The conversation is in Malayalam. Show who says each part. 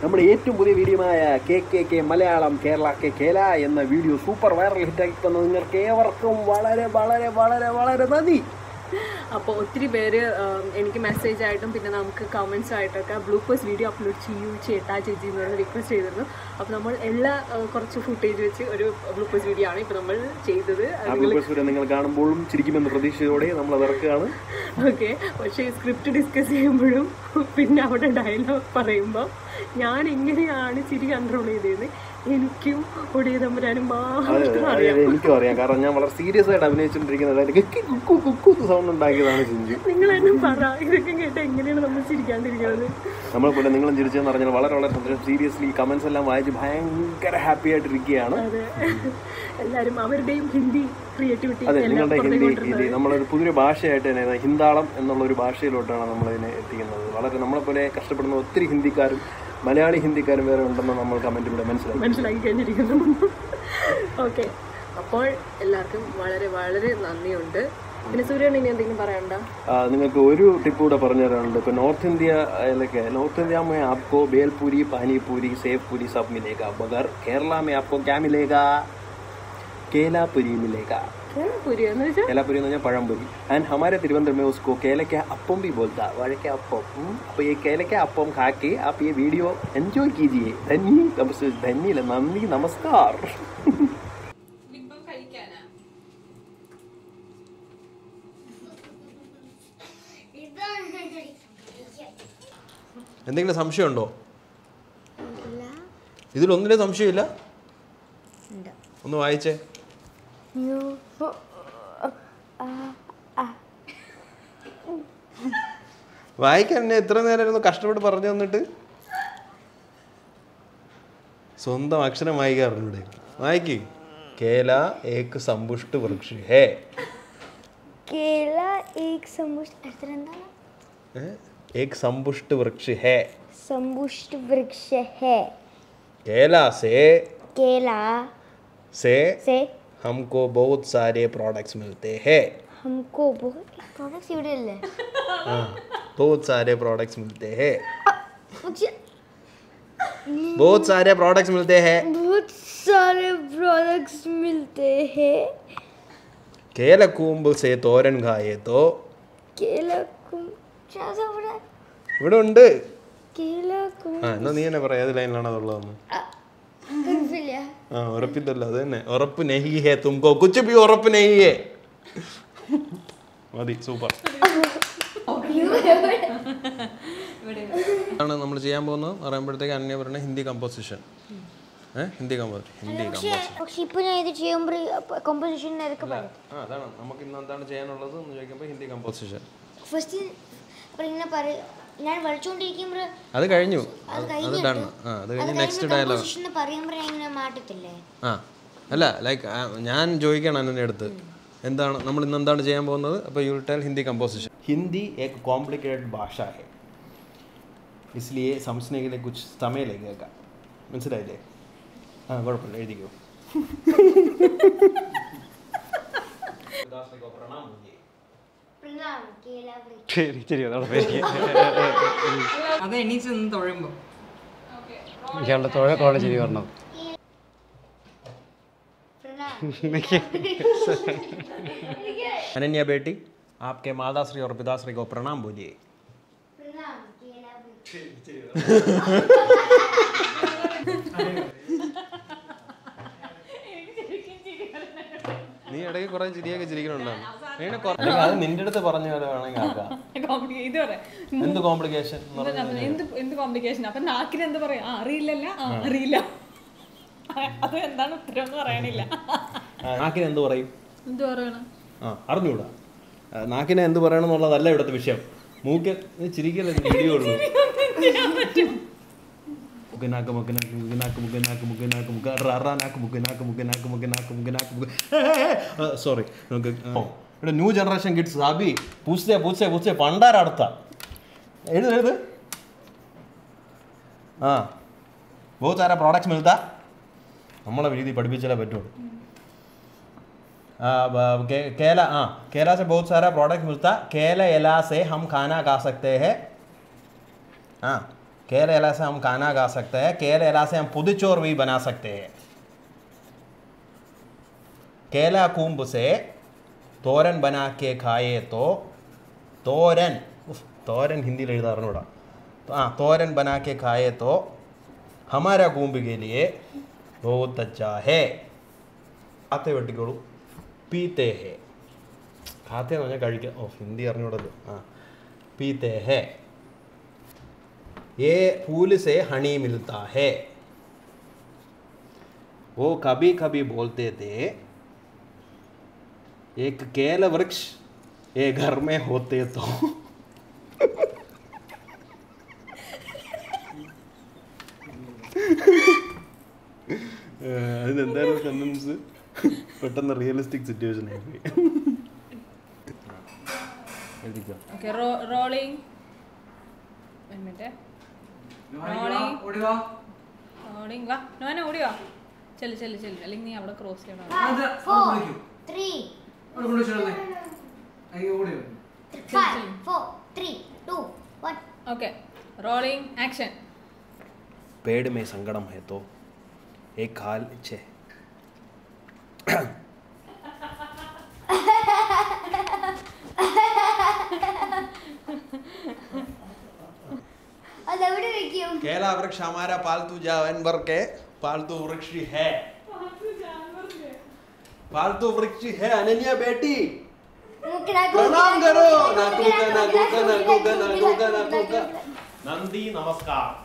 Speaker 1: നമ്മുടെ ഏറ്റവും പുതിയ വീഡിയോമായ K K K Malayalam Kerala K കേല എന്ന വീഡിയോ സൂപ്പർ വൈറൽ ഹിറ്റാക്കി തന്ന നിങ്ങൾക്ക് ഏവർക്കും വളരെ വളരെ വളരെ വളരെ നന്ദി
Speaker 2: അപ്പോൾ ഒത്തിരി പേര് ഉം, എനിക്ക് മെസ്സേജ് ആയിട്ടും പിന്നെ നമുക്ക് കമൻസ് ആയിട്ടൊക്കെ ബ്ലൂപ്പേഴ്സ് വീഡിയോ അപ്ലോഡ് ചെയ്യൂ ചേട്ടാ ചേച്ചി എന്ന് പറഞ്ഞ് റിക്വസ്റ്റ് ചെയ്തിരുന്നു അപ്പോൾ നമ്മൾ എല്ലാ ഉം, കുറച്ച് ഫുട്ടേജ് വെച്ച് ഒരു ബ്ലൂപ്പേഴ്സ് വീഡിയോ ആണ് ഇപ്പോൾ നമ്മൾ ചെയ്തത്
Speaker 1: ആ ബ്ലൂപ്പേഴ്സ് വീഡിയോ നിങ്ങൾ കാണുമ്പോഴും ചിരിക്കുമെന്ന് പ്രതീക്ഷയോടെ നമ്മൾ അത് ഇറക്കുകയാണ്
Speaker 2: ഓക്കെ പക്ഷേ സ്ക്രിപ്റ്റ് ഡിസ്കസ് ചെയ്യുമ്പോഴും പിന്നെ അവിടെ ഡയലോഗ് പറയുമ്പോൾ ഞാൻ എങ്ങനെയാണ് ചിരി കൺട്രോൾ ചെയ്തത് എനിക്കും ഒടിയ തമ്പുരാനും
Speaker 1: അതെ
Speaker 2: മാത്രം
Speaker 1: അതെ, അതെ, എനിക്കും അറിയാം കാരണം ഞാൻ വളരെ സീരിയസ് ആയിട്ട് അഭിനയിച്ചുകൊണ്ടിരിക്കുന്നത് കിക്കി കുക്കു കുക്കു സൗണ്ട് ഉണ്ടാക്കിയതാണ് ചിഞ്ചു
Speaker 2: നിങ്ങൾ തന്നെ പറ ഇതൊക്കെ കേട്ട് എങ്ങനെയാണ് നമ്മൾ ചിരിക്കാണ്ടിരിക്കുന്നത്
Speaker 1: നമ്മളെ പോലെ നിങ്ങളും ചിരിച്ചെന്ന് പറഞ്ഞാൽ വളരെ വളരെ സന്തോഷം സീരിയസ്ലി കമന്റ്സ് എല്ലാം വായിച്ച് ഭയങ്കര ഹാപ്പി ആയിട്ടിരിക്കുകയാണ്
Speaker 2: അതെ എല്ലാരും അവരുടെയും ഹിന്ദി ക്രിയേറ്റിവിറ്റി
Speaker 1: അതെ
Speaker 2: എല്ലാം
Speaker 1: നിങ്ങളുടെ ഹിന്ദി
Speaker 2: പുറത്തേക്ക്
Speaker 1: ഹിന്ദി നമ്മളൊരു പുതിയൊരു ഭാഷയായിട്ട് തന്നെ ഹിന്ദാളം എന്നുള്ള ഒരു ഭാഷയിലോട്ടാണ് നമ്മളിതിനെ എത്തിക്കുന്നത് വളരെ നമ്മളെപ്പോലെ കഷ്ടപ്പെടുന്ന ഒത്തിരി ഹിന്ദിക്കാരും മലയാളി ഹിന്ദിക്കാരും വേറെ ഉണ്ടെന്ന് നമ്മൾ കമന്റിലൂടെ മനസ്സിലാക്കി
Speaker 2: മനസ്സിലാക്കി കഴിഞ്ഞിരിക്കുന്നു ഓക്കെ അപ്പോൾ എല്ലാവർക്കും വളരെ വളരെ നന്ദിയുണ്ട് പിന്നെ സൂര്യൻ ഇനി എന്തെങ്കിലും പറയണ്ട
Speaker 1: ആ, നിങ്ങൾക്ക് ഒരു ടിപ്പ് കൂടെ പറഞ്ഞു തരാനുണ്ട് ഇപ്പൊ നോർത്ത് ഇന്ത്യയിലൊക്കെ നോർത്ത് इंडिया में आपको बेलपूरी पानी पूरी सेव पूरी सब मिलेगा मगर केरला में आपको क्या मिलेगा केलापुरी मिलेगा
Speaker 2: പുരി എന്ന് വെച്ചാൽ
Speaker 1: केलापुरी എന്ന് പറഞ്ഞാൽ പഴംപൊരി ആൻഡ് हमारे तिरुवनंतपुरम में उसको केले के അപ്പം भी बोलता है वाले के അപ്പം हम्म, അപ്പൊ ഈ केले के അപ്പം खा के आप ये वीडियो एंजॉय कीजिए धन्य नमस्ते धन्य नंदी नमस्कार എന്തെങ്കിലും സംശയമുണ്ടോ ഇതിലൊന്നിനും സംശയമില്ല ഒന്ന് വായിച്ചേ വായിക്കാൻ എന്നെ എത്ര നേരം ഇരുന്ന് കഷ്ടപ്പെട്ട് പറഞ്ഞു തന്നിട്ട് സ്വന്തം അക്ഷരം വായിക്കാറുണ്ട് വായിക്ക് കേല ഏക്ക് സമ്പുഷ്ട വൃക്ഷ ഹേ
Speaker 3: केला एक समुष्ट अर्थ എന്താണ്
Speaker 1: ഏ? ഏക്ക് സമ്പുഷ്ട വൃക്ഷ ഹേ
Speaker 3: समुष्ट वृक्ष है
Speaker 1: केला से
Speaker 3: केला
Speaker 1: से
Speaker 3: से
Speaker 1: हमको बहुत सारे प्रोडक्ट्स मिलते हैं
Speaker 3: हमको बहुत प्रोडक्ट्स ഇവിടെ അല്ലേ
Speaker 1: हाँ, बहुत सारे प्रोडक्ट्स मिलते हैं
Speaker 3: मुझे
Speaker 1: बहुत सारे प्रोडक्ट्स मिलते हैं
Speaker 3: बहुत सारे प्रोडक्ट्स मिलते हैं
Speaker 1: കേലക്കൂമ്പ് സേ തോരൻ ഖായേ തോ
Speaker 3: केला को क्या था बोला
Speaker 1: ഇവിടെ ഉണ്ട്
Speaker 3: केला को
Speaker 1: ആ എന്നാ നീ തന്നെ പറയാം ഏത് ലൈനിലാണ് അതുള്ളതെന്ന്
Speaker 3: കൺഫില്ല
Speaker 1: ആ ഉറപ്പില്ലല്ലോ അത് തന്നെ ഉറപ്പ് നെഹി ഹേ തുംകോ കുച്ച് ബി ഉറപ്പ് നെഹി ഹേ മതി സൂപ്പർ ആണ് നമ്മൾ ചെയ്യാൻ പോകുന്നത് പറയുമ്പോഴത്തേക്ക് അന്യ പറയുന്ന ഹിന്ദി കമ്പോസിഷൻ ഏഹ് ഹിന്ദി കമ്പോ ഹിന്ദി കമ്പോസിഷൻ
Speaker 3: പക്ഷെ ഇപ്പൊ ഞാൻ ഇത് ചെയ്യുമ്പോൾ കോമ്പോസിഷൻ ഏതൊക്കെ പറയും
Speaker 1: ആ അതാണ് നമുക്ക് ഇന്ന് എന്താണ് ചെയ്യാനുള്ളത് എന്ന് ചോദിക്കുമ്പോൾ ഹിന്ദി കമ്പോസിഷൻ
Speaker 3: ഫസ്റ്റ് അപ്പോൾ ഇങ്ങനെ പറയും ഞാൻ വരച്ചുകൊണ്ടിരിക്കുമ്പോൾ
Speaker 1: അത് കഴിഞ്ഞു
Speaker 3: അത്
Speaker 1: അത് അത് ഡൺ ആ അത് കഴിഞ്ഞ് നെക്സ്റ്റ് ഡയലോഗ്
Speaker 3: കോമ്പോസിഷൻ പറയുമ്പോൾ ഞാൻ ഇങ്ങനെ മാറ്റത്തില്ലേ
Speaker 1: ആ അല്ല ലൈക്ക് ഞാൻ ചോദിക്കണം അന്നെ അടുത്ത് എന്താണ് നമ്മൾ ഇന്ന് എന്താണ് ചെയ്യാൻ പോകുന്നത് അപ്പോൾ you tell Hindi composition Hindi एक कॉम्प्लिकेटेड ഭാഷ है इसलिए समझने के लिए कुछ समय लगेगा മനസ്സിലായില്ലേ ആ കുഴപ്പമില്ല എഴുതിക്കോ
Speaker 3: പ്രണാം കേലാ വൃക്ഷ
Speaker 4: ശരി ശരി അതോടെ പേര്
Speaker 5: അത് എണീച്ച് നിന്ന് തൊഴുമ്പോ
Speaker 4: ഇയാളുടെ തുഴക്കോടെ ശരി പറഞ്ഞത്
Speaker 3: പ്രണാം
Speaker 1: अनन्या बेटी आपके माताश्री और पिताश्री को प्रणाम बोलिए
Speaker 3: പ്രണാം കേലാ വൃക്ഷ
Speaker 1: നീ ഇടയ്ക്ക് കുറെ ചിരിയൊക്കെ ചിരിക്കണുണ്ടാവും അങ്ങനെ കുറെ- അല്ലെങ്കിൽ അത് നിന്റെ അടുത്ത് പറഞ്ഞ പോലെ വേണമെങ്കിൽ ആക്കാം
Speaker 2: Compli- ഇത് പറയാം
Speaker 1: എന്ത് കോംപ്ലിക്കേഷൻ
Speaker 2: എന്ത് എന്ത് കോംപ്ലിക്കേഷൻ അപ്പൊ നാക്കിന് എന്ത് പറയാ ആ അറിയില്ലല്ല ആ അറിയില്ല അത് എന്താണ് ഉത്തരം എന്ന് പറയാനില്ല
Speaker 1: നാക്കിന് എന്ത് പറയും
Speaker 2: എന്ത് പറയണം
Speaker 1: ആ അറിഞ്ഞൂടാ ആ, നാക്കിനെ എന്ത് പറയണം എന്നുള്ളതല്ല ഇവിടുത്തെ വിഷയം മൂക്ക് ചിരിക്കല്ലേ ഇടിയുള്ളൂ മുക്കനാക്ക് മുക്കനാക്ക് മുക്കനാക്ക് മുക്കനാക്ക് മുക്കനാക്ക് മുക്ക ററാനാക്ക് മുക്കനാക്ക് മുക്കനാക്ക് മുക്കനാക്ക് മുക്കനാക്ക് മുക്ക സോറി നമുക്ക് ആ, ഇവിടെ ന്യൂ ജനറേഷൻ കിഡ്സ് അബി പൂച്ചേ പൂച്ചേ പൂച്ചേ പണ്ടാരടുത്ത എഴുത് എഴുത് ആ बहुत सारा प्रोडक्ट्स मिलता നമ്മളെ രീതി പഠിപ്പിച്ചാലേ പറ്റുള്ളൂ आ, ब- के, केला हाँ केला से बहुत सारा प्रोडक्ट मिलता केला एला से हम खाना खा सकते हैं हाँ केला से हम खाना खा सकते हैं केला से हम पुदचोर भी बना सकते हैं केला कूंब से തോരൻ बना के खाए तो തോരൻ ഉഫ്, തോരൻ ഹിന്ദിയിൽ എഴുതാറിനൂടാ ആ തോരൻ बना के खाए तो हमारा कूंब के लिए बहुत अच्छा है खाते വെട്ടിക്കോളൂ പീത്തെ ഹേ ഖാത്തെ എന്ന് പറഞ്ഞാൽ കഴിക്കാം ഓ ഹിന്ദി അറിഞ്ഞൂടല്ലോ ആ पीते हैं ये फूल से हनी मिलता है वो कभी कभी बोलते थे एक केला वृक्ष ये घर में होते तो അതിനെന്തായാലും സെന്റൻസ് പെട്ടെന്ന് റിയലിസ്റ്റിക് സിറ്റുവേഷൻ ആയി എഴുതിക്കോ
Speaker 2: ഓക്കെ റോളിംഗ് മിനിറ്റ് റോളിംഗ്
Speaker 5: ഓടിവാ
Speaker 2: റോളിംഗ് വാ നോന ഓടി വാ ചെല്ലു ചെല്ലു ചെല്ലു അല്ലെങ്കിൽ നീ അവിടെ ക്രോസ് ചെയ്യണം
Speaker 5: അത്
Speaker 3: Four,
Speaker 5: വിളിക്കൂ
Speaker 3: three,
Speaker 5: അവിടെ കൊണ്ടുവച്ചേ അയ്യോ ഓടി വരും
Speaker 3: five, four, three, two, one.
Speaker 2: Okay rolling action
Speaker 1: पेड़ में संगड़म है तो एक हाल छे
Speaker 3: അതെവിടെ വെക്കും
Speaker 1: केला वृक्ष हमारा पालतू जानवर के पालतू वृक्ष है पालतू वृक्ष है अनन्या बेटी प्रणाम करो नाकूका नाकूका नाकूका नाकूका नाकूका नंदी नमस्कार